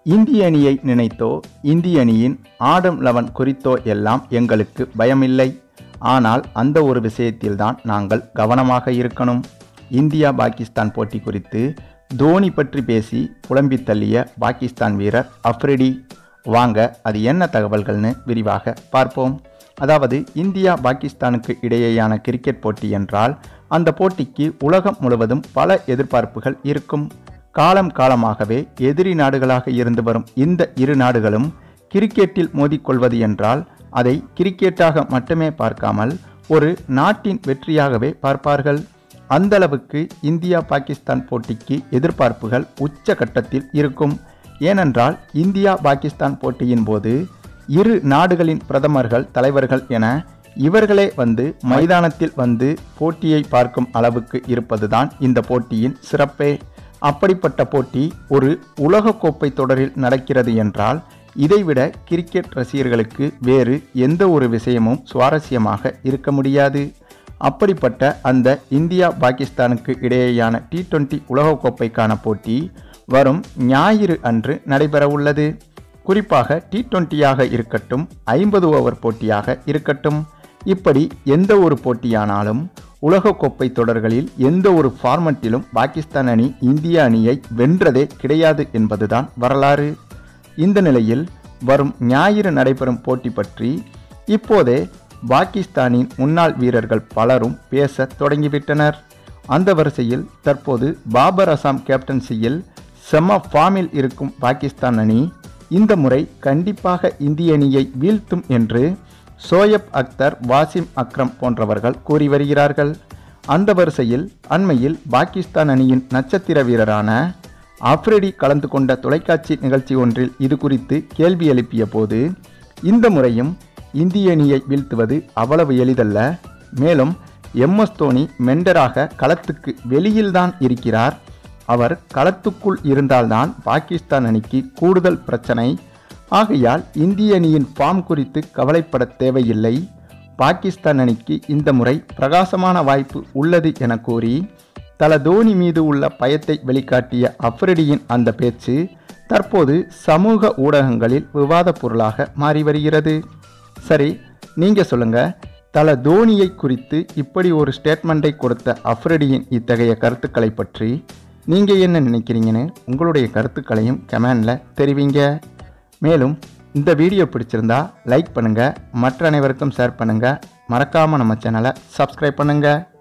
இந்திய அணியை நினைத்தோ இந்திய அணியின் ஆடம் லெவன் குறித்தோ எல்லாம் எங்களுக்கு பயமில்லை ஆனால் அந்த ஒரு விஷயத்தில்தான் நாங்கள் கவனமாக இருக்கணும் இந்தியா பாகிஸ்தான் போட்டி குறித்து தோனி பற்றி பேசி புலம்பி தள்ளிய பாகிஸ்தான் வீரர் அஃப்ரிடி வாங்க அது என்ன தகவல்கள்னு விரிவாக பார்ப்போம் அதாவது இந்தியா பாகிஸ்தானுக்கு இடையேயான கிரிக்கெட் போட்டி என்றால் அந்த போட்டிக்கு உலகம் முழுவதும் பல எதிர்பார்ப்புகள் இருக்கும் காலம் காலமாகவே எதிரி நாடுகளாக இருந்து வரும் இந்த இரு நாடுகளும் கிரிக்கெட்டில் மோதிக்கொள்வது என்றால் அதை கிரிக்கெட்டாக மட்டுமே பார்க்காமல் ஒரு நாட்டின் வெற்றியாகவே பார்ப்பார்கள் அந்தளவுக்கு இந்தியா பாகிஸ்தான் போட்டிக்கு எதிர்பார்ப்புகள் உச்ச கட்டத்தில் இருக்கும் ஏனென்றால் இந்தியா பாகிஸ்தான் போட்டியின் போது இரு நாடுகளின் பிரதமர்கள் தலைவர்கள் என இவர்களே வந்து மைதானத்தில் வந்து போட்டியை பார்க்கும் அளவுக்கு இருப்பதுதான் இந்த போட்டியின் சிறப்பே அப்படிப்பட்ட போட்டி ஒரு உலகக்கோப்பை தொடரில் நடக்கிறது என்றால் இதைவிட கிரிக்கெட் ரசிகர்களுக்கு வேறு எந்த ஒரு விஷயமும் சுவாரஸ்யமாக இருக்க முடியாது அப்படிப்பட்ட அந்த இந்தியா பாகிஸ்தானுக்கு இடையேயான டி டுவெண்ட்டி உலகக்கோப்பைக்கான போட்டி வரும் ஞாயிறு அன்று நடைபெறவுள்ளது குறிப்பாக டி டுவெண்ட்டியாக இருக்கட்டும் ஐம்பது ஓவர் போட்டியாக இருக்கட்டும் இப்படி எந்த ஒரு போட்டியானாலும் உலகக்கோப்பை தொடர்களில் எந்த ஒரு ஃபார்மட்டிலும் பாகிஸ்தான் அணி இந்திய அணியை வென்றதே கிடையாது என்பதுதான் வரலாறு இந்த நிலையில் வரும் ஞாயிறு நடைபெறும் போட்டி பற்றி இப்போதே பாகிஸ்தானின் முன்னாள் வீரர்கள் பலரும் பேச தொடங்கிவிட்டனர் அந்த வரிசையில் தற்போது பாபர் அசாம் கேப்டன்சியில் செம்ம ஃபார்மில் இருக்கும் பாகிஸ்தான் அணி இந்த முறை கண்டிப்பாக இந்திய அணியை வீழ்த்தும் என்று சோயப் அக்தர் வாசிம் அக்ரம் போன்றவர்கள் கூறி வருகிறார்கள் அந்த வரிசையில் அண்மையில் பாகிஸ்தான் அணியின் நட்சத்திர வீரரான அப்ரெடி கலந்து கொண்ட தொலைக்காட்சி நிகழ்ச்சி ஒன்றில் இது குறித்து கேள்வி எழுப்பிய போது இந்த முறையும் இந்திய அணியை வீழ்த்துவது அவ்வளவு எளிதல்ல மேலும் எம்எஸ் தோனி மெண்டராக களத்துக்கு வெளியில்தான் இருக்கிறார் அவர் களத்துக்குள் இருந்தால்தான் பாகிஸ்தான் அணிக்கு கூடுதல் பிரச்சனை ஆகையால் இந்திய அணியின் ஃபார்ம் குறித்து கவலைப்பட தேவையில்லை பாகிஸ்தான் அணிக்கு இந்த முறை பிரகாசமான வாய்ப்பு உள்ளது என கூறி தல தோனி மீது உள்ள பயத்தை வெளிக்காட்டிய அஃப்ரிடியின் அந்த பேச்சு தற்போது சமூக ஊடகங்களில் விவாத பொருளாக மாறி வருகிறது சரி நீங்க சொல்லுங்க தல தோனியை குறித்து இப்படி ஒரு ஸ்டேட்மெண்ட்டை கொடுத்த அஃப்ரிடியின் இத்தகைய கருத்துக்களை பற்றி நீங்க என்ன நினைக்கிறீங்கன்னு உங்களுடைய கருத்துக்களையும் கமெண்டில் தெரிவிங்க மேலும் இந்த வீடியோ பிடிச்சிருந்தா லைக் பண்ணுங்க மற்ற அனைவருக்கும் ஷேர் பண்ணுங்க மறக்காம நம்ம சேனலை சப்ஸ்கிரைப் பண்ணுங்க